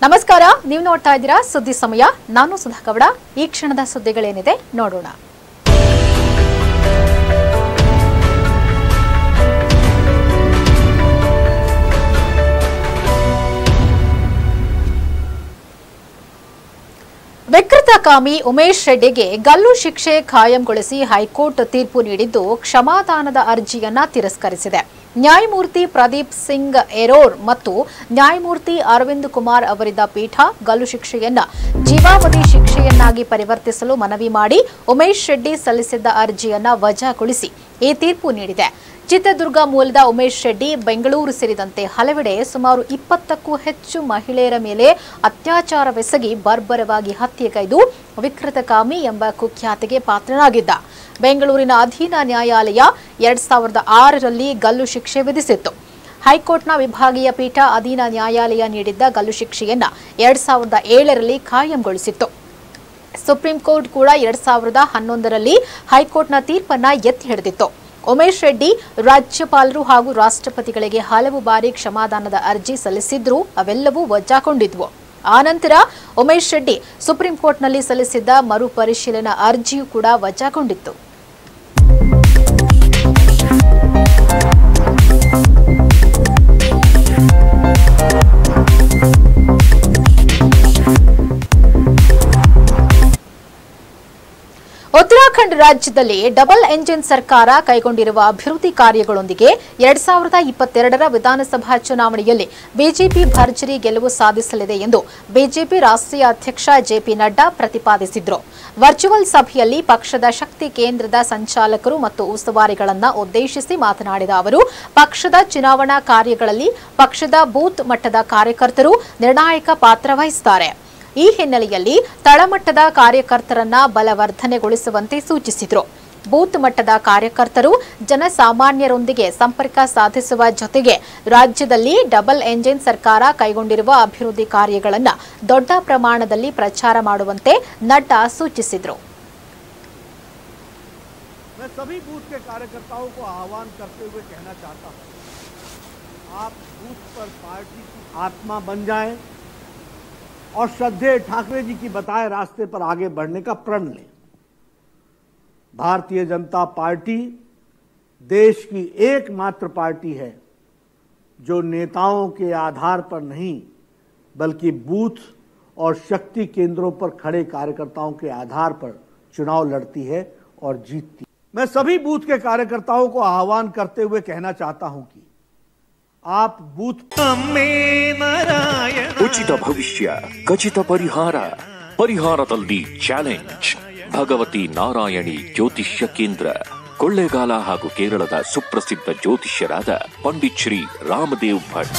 ನಮಸ್ಕಾರ ನೀವು ನೋಡ್ತಾ ಇದ್ದೀರಾ ಸುದ್ದಿ ಸಮಯ ನಾನು ಸುಧಾ ಕವಡ ಈ ಕ್ಷಣದ ಸುದ್ದಿಗಳೇನಿದೆ ನೋಡೋಣ ವಿಕೃತಕಾಮಿ ಉಮೇಶ್ ರೆಡ್ಡಿಗೆ ಗಲ್ಲು ಶಿಕ್ಷೆ ಖಾಯಂಗೊಳಿಸಿ ಹೈಕೋರ್ಟ್ ತೀರ್ಪು ನೀಡಿದ್ದು ಕ್ಷಮಾದಾನದ ಅರ್ಜಿಯನ್ನ ತಿರಸ್ಕರಿಸಿದೆ ನ್ಯಾಯಮೂರ್ತಿ ಪ್ರದೀಪ್ ಸಿಂಗ್ ಎರೋರ್ ಮತ್ತು ನ್ಯಾಯಮೂರ್ತಿ ಅರವಿಂದ್ ಕುಮಾರ್ ಅವರಿದ್ದ ಪೀಠ ಗಲ್ಲು ಶಿಕ್ಷೆಯನ್ನ ಜೀವಾವಧಿ ಶಿಕ್ಷೆಯನ್ನಾಗಿ ಪರಿವರ್ತಿಸಲು ಮನವಿ ಮಾಡಿ ಉಮೇಶ್ ರೆಡ್ಡಿ ಸಲ್ಲಿಸಿದ್ದ ಅರ್ಜಿಯನ್ನ ವಜಾಗೊಳಿಸಿ ಈ ತೀರ್ಪು ನೀಡಿದೆ ಚಿತ್ರದುರ್ಗ ಮೂಲದ ಉಮೇಶ್ ರೆಡ್ಡಿ ಬೆಂಗಳೂರು ಸೇರಿದಂತೆ ಹಲವೆಡೆ ಸುಮಾರು ಇಪ್ಪತ್ತಕ್ಕೂ ಹೆಚ್ಚು ಮಹಿಳೆಯರ ಮೇಲೆ ಅತ್ಯಾಚಾರವೆಸಗಿ ಬರ್ಬರವಾಗಿ ಹತ್ಯೆಗೈದು ವಿಕೃತಕಾಮಿ ಎಂಬ ಕುಖ್ಯಾತಿಗೆ ಪಾತ್ರನಾಗಿದ್ದ ಬೆಂಗಳೂರಿನ ಅಧೀನ ನ್ಯಾಯಾಲಯ ಎರಡ್ ಸಾವಿರದ ಆರರಲ್ಲಿ ಗಲ್ಲು ಶಿಕ್ಷೆ ವಿಧಿಸಿತ್ತು ಹೈಕೋರ್ಟ್ನ ವಿಭಾಗೀಯ ಪೀಠ ಅಧೀನ ನ್ಯಾಯಾಲಯ ನೀಡಿದ್ದ ಗಲ್ಲು ಶಿಕ್ಷೆಯನ್ನ ಎರಡ್ ಸಾವಿರದ ಏಳರಲ್ಲಿ ಖಾಯಂಗೊಳಿಸಿತ್ತು ಸುಪ್ರೀಂ ಕೋರ್ಟ್ ಕೂಡ ಎರಡ್ ಸಾವಿರದ ಹನ್ನೊಂದರಲ್ಲಿ ಹೈಕೋರ್ಟ್ನ ತೀರ್ಪನ್ನ ಎತ್ತಿ ಹಿಡಿದಿತ್ತು ಉಮೇಶ್ ರೆಡ್ಡಿ ರಾಜ್ಯಪಾಲರು ಹಾಗೂ ರಾಷ್ಟ್ರಪತಿಗಳಿಗೆ ಹಲವು ಬಾರಿ ಕ್ಷಮಾದಾನದ ಅರ್ಜಿ ಸಲ್ಲಿಸಿದ್ರೂ ಅವೆಲ್ಲವೂ ವಜಾಗೊಂಡಿದ್ವು ಆನಂತರ ಉಮೇಶ್ ರೆಡ್ಡಿ ಸುಪ್ರೀಂ ಕೋರ್ಟ್ನಲ್ಲಿ ಸಲ್ಲಿಸಿದ್ದ ಮರುಪರಿಶೀಲನಾ ಅರ್ಜಿಯೂ ಕೂಡ ವಜಾಗೊಂಡಿತ್ತು ಉತ್ತರಾಖಂಡ್ ರಾಜ್ಯದಲ್ಲಿ ಡಬಲ್ ಎಂಜಿನ್ ಸರ್ಕಾರ ಕೈಗೊಂಡಿರುವ ಅಭಿವೃದ್ಧಿ ಕಾರ್ಯಗಳೊಂದಿಗೆ ಎರಡ್ ಸಾವಿರದ ಇಪ್ಪತ್ತೆರಡರ ವಿಧಾನಸಭಾ ಚುನಾವಣೆಯಲ್ಲಿ ಬಿಜೆಪಿ ಭರ್ಜರಿ ಗೆಲುವು ಸಾಧಿಸಲಿದೆ ಎಂದು ಬಿಜೆಪಿ ರಾಷ್ಟ್ರೀಯ ಅಧ್ಯಕ್ಷ ಜೆಪಿ ನಡ್ಡಾ ಪ್ರತಿಪಾದಿಸಿದ್ರು ವರ್ಚುವಲ್ ಸಭೆಯಲ್ಲಿ ಪಕ್ಷದ ಶಕ್ತಿ ಕೇಂದ್ರದ ಸಂಚಾಲಕರು ಮತ್ತು ಉಸ್ತುವಾರಿಗಳನ್ನ ಉದ್ದೇಶಿಸಿ ಮಾತನಾಡಿದ ಅವರು ಪಕ್ಷದ ಚುನಾವಣಾ ಕಾರ್ಯಗಳಲ್ಲಿ ಪಕ್ಷದ ಬೂತ್ ಮಟ್ಟದ ಕಾರ್ಯಕರ್ತರು ನಿರ್ಣಾಯಕ ಪಾತ್ರ ವಹಿಸುತ್ತಾರೆ ಈ ಹಿನ್ನೆಲೆಯಲ್ಲಿ ತಳಮಟ್ಟದ ಕಾರ್ಯಕರ್ತರನ್ನ ಬಲವರ್ಧನೆಗೊಳಿಸುವಂತೆ ಸೂಚಿಸಿದರು ಬೂತ್ ಮಟ್ಟದ ಕಾರ್ಯಕರ್ತರು ಜನಸಾಮಾನ್ಯರೊಂದಿಗೆ ಸಂಪರ್ಕ ಸಾಧಿಸುವ ಜೊತೆಗೆ ರಾಜ್ಯದಲ್ಲಿ ಡಬಲ್ ಎಂಜಿನ್ ಸರ್ಕಾರ ಕೈಗೊಂಡಿರುವ ಅಭಿವೃದ್ಧಿ ಕಾರ್ಯಗಳನ್ನು ದೊಡ್ಡ ಪ್ರಮಾಣದಲ್ಲಿ ಪ್ರಚಾರ ಮಾಡುವಂತೆ ನಡ್ಡಾ ಸೂಚಿಸಿದರು मैं सभी बूथ के कार्यकर्ताओं को आह्वान करते हुए कहना चाहता हूं आप बूथ पर पार्टी की आत्मा बन जाएं और श्रद्धेय ठाकरे जी की बताए रास्ते पर आगे बढ़ने का प्रण लें भारतीय जनता पार्टी देश की एकमात्र पार्टी है जो नेताओं के आधार पर नहीं बल्कि बूथ और शक्ति केंद्रों पर खड़े कार्यकर्ताओं के आधार पर चुनाव लड़ती है और जीतती है। मैं सभी बूथ के कार्यकर्ताओं को आह्वान करते हुए कहना चाहता हूं कि आप बूथ ಉಚಿತ ಭವಿಷ್ಯ ಖಚಿತ ಪರಿಹಾರ ಪರಿಹಾರದಲ್ಲಿ ಚಾಲೆಂಜ್ ಭಗವತಿ ನಾರಾಯಣಿ ಜ್ಯೋತಿಷ್ಯ ಕೇಂದ್ರ ಕೊಳ್ಳೇಗಾಲ ಹಾಗೂ ಕೇರಳದ ಸುಪ್ರಸಿದ್ಧ ಜ್ಯೋತಿಷ್ಯರಾದ ಪಂಡಿತ್ ಶ್ರೀ ರಾಮದೇವ್ ಭಟ್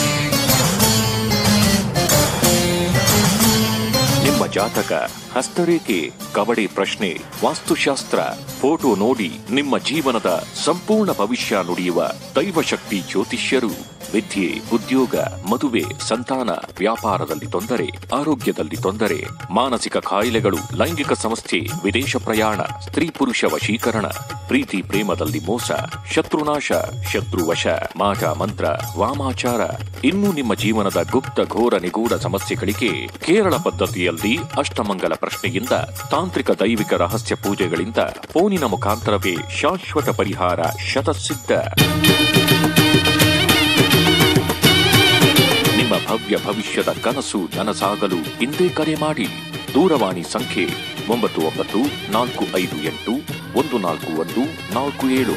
ನಿಮ್ಮ ಜಾತಕ ಹಸ್ತರೇಖೆ ಕವಡೆ ಪ್ರಶ್ನೆ ವಾಸ್ತುಶಾಸ್ತ್ರ ಫೋಟೋ ನೋಡಿ ನಿಮ್ಮ ಜೀವನದ ಸಂಪೂರ್ಣ ಭವಿಷ್ಯ ನುಡಿಯುವ ದೈವಶಕ್ತಿ ಜ್ಯೋತಿಷ್ಯರು ವಿದ್ಯೆ ಉದ್ಯೋಗ ಮದುವೆ ಸಂತಾನ ವ್ಯಾಪಾರದಲ್ಲಿ ತೊಂದರೆ ಆರೋಗ್ಯದಲ್ಲಿ ತೊಂದರೆ ಮಾನಸಿಕ ಕಾಯಿಲೆಗಳು ಲೈಂಗಿಕ ಸಮಸ್ಯೆ ವಿದೇಶ ಪ್ರಯಾಣ ಸ್ತ್ರೀ ಪುರುಷ ವಶೀಕರಣ ಪ್ರೀತಿ ಪ್ರೇಮದಲ್ಲಿ ಮೋಸ ಶತ್ರುನಾಶ ಶತ್ರುವಶ ಮಾಟ ಮಂತ್ರ ವಾಮಾಚಾರ ಇನ್ನು ನಿಮ್ಮ ಜೀವನದ ಗುಪ್ತ ಘೋರ ನಿಗೂಢ ಸಮಸ್ಯೆಗಳಿಗೆ ಕೇರಳ ಪದ್ಧತಿಯಲ್ಲಿ ಅಷ್ಟಮಂಗಲ ಪ್ರಶ್ನೆಯಿಂದ ತಾಂತ್ರಿಕ ದೈವಿಕ ರಹಸ್ಯ ಪೂಜೆಗಳಿಂದ ಫೋನಿನ ಮುಖಾಂತರವೇ ಶಾಶ್ವತ ಪರಿಹಾರ ಶತಸಿದ್ಧ ನಿಮ್ಮ ಭವ್ಯ ಭವಿಷ್ಯದ ಕನಸು ನನಸಾಗಲು ಇಂದೇ ಕರೆ ಮಾಡಿ ದೂರವಾಣಿ ಸಂಖ್ಯೆ ಒಂಬತ್ತು ಒಂಬತ್ತು ನಾಲ್ಕು ಐದು ಎಂಟು ಒಂದು ನಾಲ್ಕು ಒಂದು ನಾಲ್ಕು ಏಳು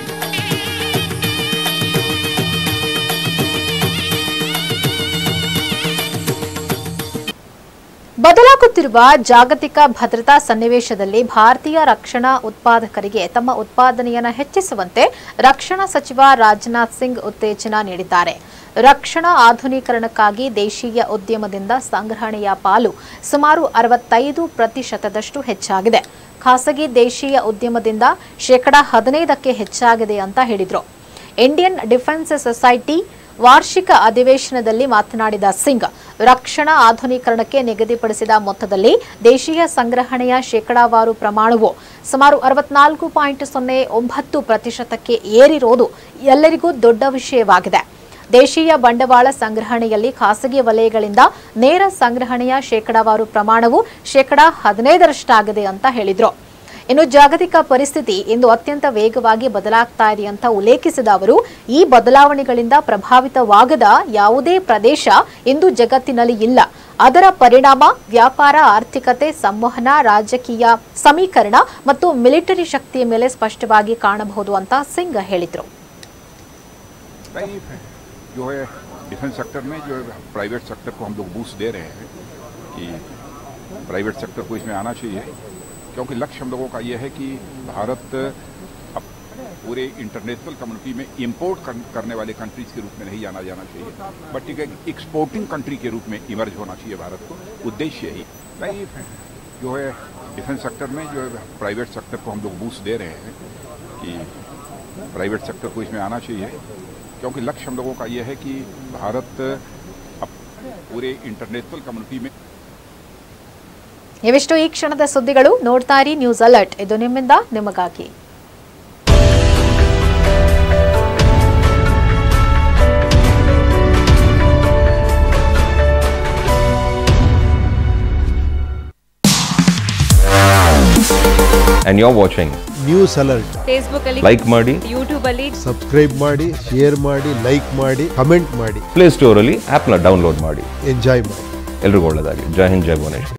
ಬದಲಾಗುತ್ತಿರುವ ಜಾಗತಿಕ ಭದ್ರತಾ ಸನ್ನಿವೇಶದಲ್ಲಿ ಭಾರತೀಯ ರಕ್ಷಣಾ ಉತ್ಪಾದಕರಿಗೆ ತಮ್ಮ ಉತ್ಪಾದನೆಯನ್ನು ಹೆಚ್ಚಿಸುವಂತೆ ರಕ್ಷಣಾ ಸಚಿವ ರಾಜನಾಥ್ ಸಿಂಗ್ ಉತ್ತೇಜನ ನೀಡಿದ್ದಾರೆ ರಕ್ಷಣಾ ಆಧುನೀಕರಣಕ್ಕಾಗಿ ದೇಶೀಯ ಉದ್ಯಮದಿಂದ ಸಂಗ್ರಹಣೆಯ ಪಾಲು ಸುಮಾರು ಅರವತ್ತೈದು ಪ್ರತಿಶತದಷ್ಟು ಹೆಚ್ಚಾಗಿದೆ ಖಾಸಗಿ ದೇಶೀಯ ಉದ್ಯಮದಿಂದ ಶೇಕಡಾ ಹದಿನೈದಕ್ಕೆ ಹೆಚ್ಚಾಗಿದೆ ಅಂತ ಹೇಳಿದರು ಇಂಡಿಯನ್ ಡಿಫೆನ್ಸ್ ಸೊಸೈಟಿ ವಾರ್ಷಿಕ ಅಧಿವೇಶನದಲ್ಲಿ ಮಾತನಾಡಿದ ಸಿಂಗ್ ರಕ್ಷಣಾ ಆಧುನೀಕರಣಕ್ಕೆ ನಿಗದಿಪಡಿಸಿದ ಮೊತ್ತದಲ್ಲಿ ದೇಶೀಯ ಸಂಗ್ರಹಣೆಯ ಶೇಕಡಾವಾರು ಪ್ರಮಾಣವು ಸುಮಾರು ಅರವತ್ನಾಲ್ಕು ಪಾಯಿಂಟ್ ಸೊನ್ನೆ ಒಂಬತ್ತು ಪ್ರತಿಶತಕ್ಕೆ ಏರಿರೋದು ಎಲ್ಲರಿಗೂ ದೊಡ್ಡ ವಿಷಯವಾಗಿದೆ ದೇಶೀಯ ಬಂಡವಾಳ ಸಂಗ್ರಹಣೆಯಲ್ಲಿ ಖಾಸಗಿ ವಲಯಗಳಿಂದ ನೇರ ಸಂಗ್ರಹಣೆಯ ಶೇಕಡಾವಾರು ಪ್ರಮಾಣವು ಶೇಕಡಾ ಹದಿನೈದರಷ್ಟಾಗಿದೆ ಅಂತ ಹೇಳಿದ್ರು ಇನ್ನು ಜಾಗತಿಕ ಪರಿಸ್ಥಿತಿ ಇಂದು ಅತ್ಯಂತ ವೇಗವಾಗಿ ಬದಲಾಗ್ತಾ ಇದೆ ಅಂತ ಉಲ್ಲೇಖಿಸಿದ ಅವರು ಈ ಬದಲಾವಣೆಗಳಿಂದ ಪ್ರಭಾವಿತವಾಗದ ಯಾವುದೇ ಪ್ರದೇಶ ಇಂದು ಜಗತ್ತಿನಲ್ಲಿ ಇಲ್ಲ ಅದರ ಪರಿಣಾಮ ವ್ಯಾಪಾರ ಆರ್ಥಿಕತೆ ಸಂವಹನ ರಾಜಕೀಯ ಸಮೀಕರಣ ಮತ್ತು ಮಿಲಿಟರಿ ಶಕ್ತಿಯ ಮೇಲೆ ಸ್ಪಷ್ಟವಾಗಿ ಕಾಣಬಹುದು ಅಂತ ಸಿಂಗ್ ಹೇಳಿದರು नहीं जो है डिफेंस सेक्टर में जो है प्राइवेट सेक्टर को हम लोग बूस्ट दे रहे हैं कि प्राइवेट सेक्टर को इसमें आना चाहिए क्योंकि लक्ष्य हम लोगों का ये है कि भारत अब पूरे इंटरनेशनल कम्युनिटी में इंपोर्ट करने वाले कंट्रीज के रूप में नहीं जाना जाना चाहिए बट एक एक्सपोर्टिंग कंट्री के रूप में इमर्ज होना चाहिए भारत को उद्देश्य यही नहीं जो है डिफेंस सेक्टर में जो है प्राइवेट सेक्टर को हम लोग बूस्ट दे रहे हैं कि प्राइवेट सेक्टर को इसमें आना चाहिए क्योंकि लक्ष्य हम लोगों का ये है कि भारत अब पूरे इंटरनेशनल कम्युनिटी में ಇವಿಷ್ಟು ಈ ಕ್ಷಣದ ಸುದ್ದಿಗಳು ನೋಡ್ತಾ ಇರಿ ನ್ಯೂಸ್ ಅಲರ್ಟ್ ಇದು ನಿಮ್ಮಿಂದ ನಿಮಗಾಗಿ and you're watching. News alert Facebook ಅಲ್ಲಿ Like ಮಾಡಿ ಯೂಟ್ಯೂಬ್ ಅಲ್ಲಿ ಸಬ್ಸ್ಕ್ರೈಬ್ ಮಾಡಿ ಶೇರ್ ಮಾಡಿ ಲೈಕ್ ಮಾಡಿ ಕಮೆಂಟ್ ಮಾಡಿ ಪ್ಲೇ ಸ್ಟೋರಲ್ಲಿ ಆ್ಯಪ್ನ ಡೌನ್ಲೋಡ್ ಮಾಡಿ ಎಂಜಾಯ್ ಮಾಡಿ ಎಲ್ರಿಗೂ ಒಳ್ಳೆಯದಾಗಿ ಜೈ ಹಿಂದ್ ಜೈ ಭುವನೇಶ್ವರ್